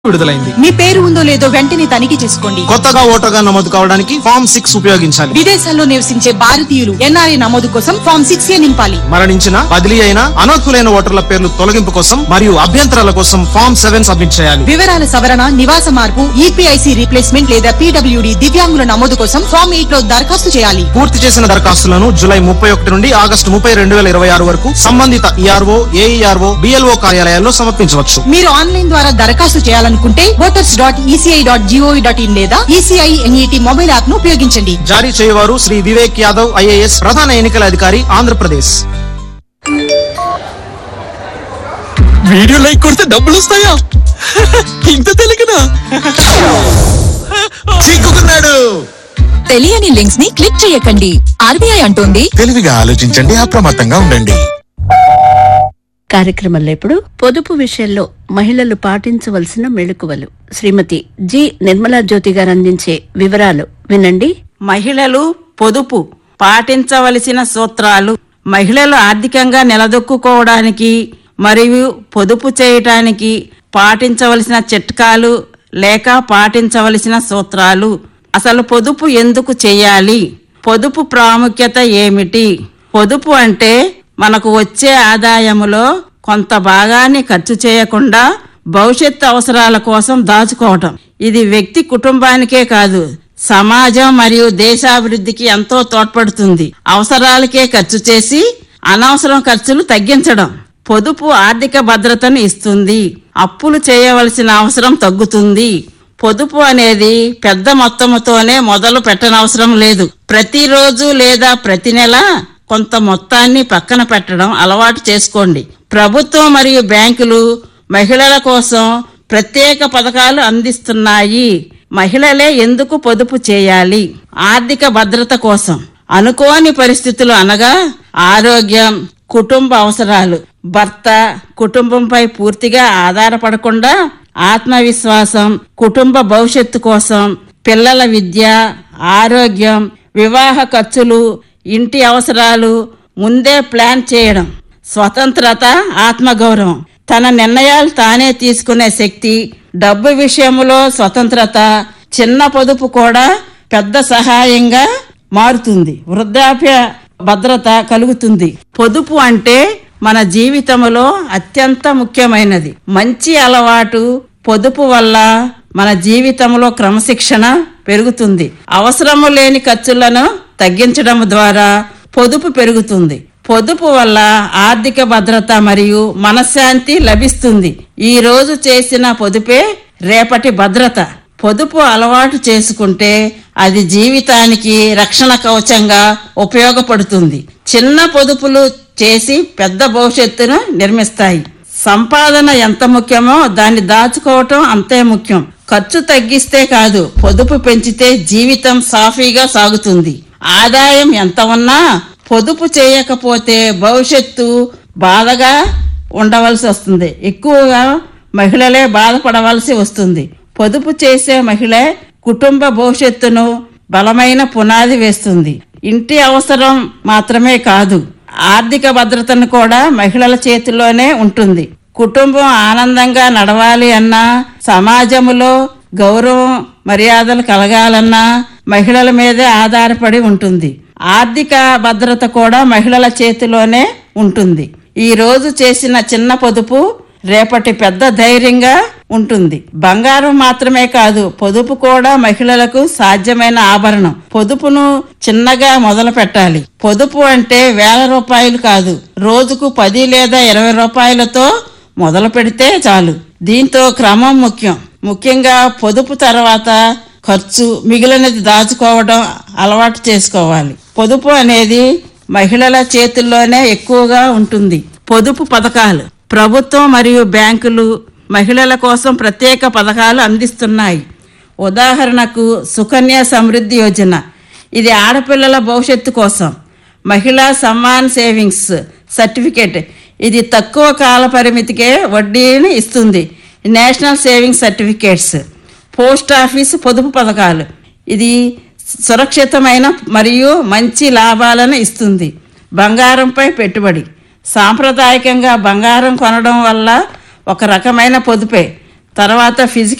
విడుదలైంది మీ పేరు ఉందో లేదో వెంటనే తనిఖీ చేసుకోండి కొత్తగా ఓటర్గా నమోదు కావడానికి ఫామ్ సిక్స్ ఉపయోగించాలి విదేశాల్లో నివసించే భారతీయులు ఎన్ఆర్ఐ నమోదు కోసం ఫామ్ సిక్స్ ఏ నింపాలి మరణించిన బదిలీ అయిన అనర్హులైన ఓటర్ల పేర్లు తొలగింపు కోసం మరియు అభ్యంతరాల కోసం ఫామ్ సెవెన్ సబ్మిట్ చేయాలి వివరాల సవరణ నివాస మార్పు ఈపీఐసి రీప్లేస్మెంట్ లేదా పీడబ్ల్యూడి దివ్యాంగుల నమోదు కోసం ఫామ్ ఎయిట్ లో దరఖాస్తు చేయాలి పూర్తి చేసిన దరఖాస్తులను జూలై ముప్పై ఒకటి నుండి ఆగస్టు ముప్పై రెండు వేల ఇరవై ఆరు వరకు సంబంధిత ఈఆర్ఓ ఏఈఆర్ఓ బిఎల్ఓ కార్యాలయాల్లో సమర్పించవచ్చు మీరు ఆన్లైన్ ద్వారా దరఖాస్తు చేయాలనుకుంటే voters dot ECI dot GOV dot in లేదా ఈసీఐ ఎన్ఈటి మొబైల్ యాప్ ను ఉపయోగించండి జారీ చేయవారు శ్రీ వివేక్ యాదవ్ ఐఏఎస్ ప్రధాన ఎన్నికల అధికారి ఆంధ్రప్రదేశ్ వీడియో లైక్ కొడితే డబ్బులు వస్తాయా ఇంత తెలియకనా చిక్కుకున్నాడు తెలియని లింక్స్ ని క్లిక్ చేయకండి ఆర్బీఐ అంటోంది తెలివిగా ఆలోచించండి అప్రమత్తంగా ఉండండి కార్యక్రమంలో ఇప్పుడు పొదుపు విషయంలో మహిళలు పాటించవలసిన మెళుకువలు శ్రీమతి జి నిర్మలా జ్యోతి గారు అందించే వివరాలు వినండి మహిళలు పొదుపు పాటించవలసిన సూత్రాలు మహిళలు ఆర్థికంగా నిలదొక్కుకోవడానికి మరియు పొదుపు చేయటానికి పాటించవలసిన చిట్కాలు లేక పాటించవలసిన సూత్రాలు అసలు పొదుపు ఎందుకు చేయాలి పొదుపు ప్రాముఖ్యత ఏమిటి పొదుపు అంటే మనకు వచ్చే ఆదాయములో కొంత భాగాన్ని ఖర్చు చేయకుండా భవిష్యత్తు అవసరాల కోసం దాచుకోవటం ఇది వ్యక్తి కుటుంబానికే కాదు సమాజం మరియు దేశాభివృద్ధికి ఎంతో తోడ్పడుతుంది అవసరాలకే ఖర్చు చేసి అనవసరం ఖర్చులు తగ్గించడం పొదుపు ఆర్థిక భద్రతను ఇస్తుంది అప్పులు చేయవలసిన అవసరం తగ్గుతుంది పొదుపు అనేది పెద్ద మొత్తముతోనే మొదలు పెట్టనవసరం లేదు ప్రతిరోజు లేదా ప్రతి నెల కొంత మొత్తాన్ని పక్కన పెట్టడం అలవాటు చేసుకోండి ప్రభుత్వం మరియు బ్యాంకులు మహిళల కోసం ప్రత్యేక పథకాలు అందిస్తున్నాయి మహిళలే ఎందుకు పొదుపు చేయాలి ఆర్థిక భద్రత కోసం అనుకోని పరిస్థితులు అనగా ఆరోగ్యం కుటుంబ అవసరాలు భర్త కుటుంబంపై పూర్తిగా ఆధారపడకుండా ఆత్మవిశ్వాసం కుటుంబ భవిష్యత్తు కోసం పిల్లల విద్య ఆరోగ్యం వివాహ ఖర్చులు ఇంటి అవసరాలు ముందే ప్లాన్ చేయడం స్వతంత్రత ఆత్మగౌరవం తన నిర్ణయాలు తానే తీసుకునే శక్తి డబ్బు విషయంలో స్వతంత్రత చిన్న పొదుపు కూడా పెద్ద సహాయంగా మారుతుంది వృద్ధాప్య భద్రత కలుగుతుంది పొదుపు అంటే మన జీవితంలో అత్యంత ముఖ్యమైనది మంచి అలవాటు పొదుపు వల్ల మన జీవితంలో క్రమశిక్షణ పెరుగుతుంది అవసరము లేని ఖర్చులను తగ్గించడం ద్వారా పొదుపు పెరుగుతుంది పొదుపు వల్ల ఆర్థిక భద్రత మరియు మనశ్శాంతి లభిస్తుంది ఈ రోజు చేసిన పొదుపే రేపటి భద్రత పొదుపు అలవాటు చేసుకుంటే అది జీవితానికి రక్షణ కవచంగా ఉపయోగపడుతుంది చిన్న పొదుపులు చేసి పెద్ద భవిష్యత్తును నిర్మిస్తాయి సంపాదన ఎంత ముఖ్యమో దాన్ని దాచుకోవటం అంతే ముఖ్యం ఖర్చు తగ్గిస్తే కాదు పొదుపు పెంచితే జీవితం సాఫీగా సాగుతుంది ఆదాయం ఎంత ఉన్నా పొదుపు చేయకపోతే భవిష్యత్తు బాధగా ఉండవలసి వస్తుంది ఎక్కువగా మహిళలే బాధపడవలసి వస్తుంది పొదుపు చేసే మహిళ కుటుంబ భవిష్యత్తును బలమైన పునాది వేస్తుంది ఇంటి అవసరం మాత్రమే కాదు ఆర్థిక భద్రతను కూడా మహిళల చేతిలోనే ఉంటుంది కుటుంబం ఆనందంగా నడవాలి అన్నా సమాజంలో గౌరవం మర్యాదలు కలగాలన్నా మహిళల మీదే ఆధారపడి ఉంటుంది ఆర్థిక భద్రత కూడా మహిళల చేతిలోనే ఉంటుంది ఈ రోజు చేసిన చిన్న పొదుపు రేపటి పెద్ద ధైర్యంగా ఉంటుంది బంగారం మాత్రమే కాదు పొదుపు కూడా మహిళలకు సాధ్యమైన ఆభరణం పొదుపును చిన్నగా మొదలు పెట్టాలి పొదుపు అంటే వేల రూపాయలు కాదు రోజుకు పది లేదా ఇరవై రూపాయలతో మొదలు పెడితే చాలు దీంతో క్రమం ముఖ్యం ముఖ్యంగా పొదుపు తర్వాత ఖర్చు మిగిలినది దాచుకోవడం అలవాటు చేసుకోవాలి పొదుపు అనేది మహిళల చేతుల్లోనే ఎక్కువగా ఉంటుంది పొదుపు పథకాలు ప్రభుత్వం మరియు బ్యాంకులు మహిళల కోసం ప్రత్యేక పథకాలు అందిస్తున్నాయి ఉదాహరణకు సుకన్య సమృద్ధి యోజన ఇది ఆడపిల్లల భవిష్యత్తు కోసం మహిళా సమ్మాన్ సేవింగ్స్ సర్టిఫికేట్ ఇది తక్కువ కాల పరిమితికే వడ్డీని ఇస్తుంది national savings certificates post office పొదుపు పథకాలు ఇది సురక్షితమైన మరియు మంచి లాభాలను ఇస్తుంది బంగారంపై పెట్టుబడి సాంప్రదాయకంగా బంగారం కొనడం వల్ల ఒక రకమైన పొదుపే తర్వాత ఫిజికల్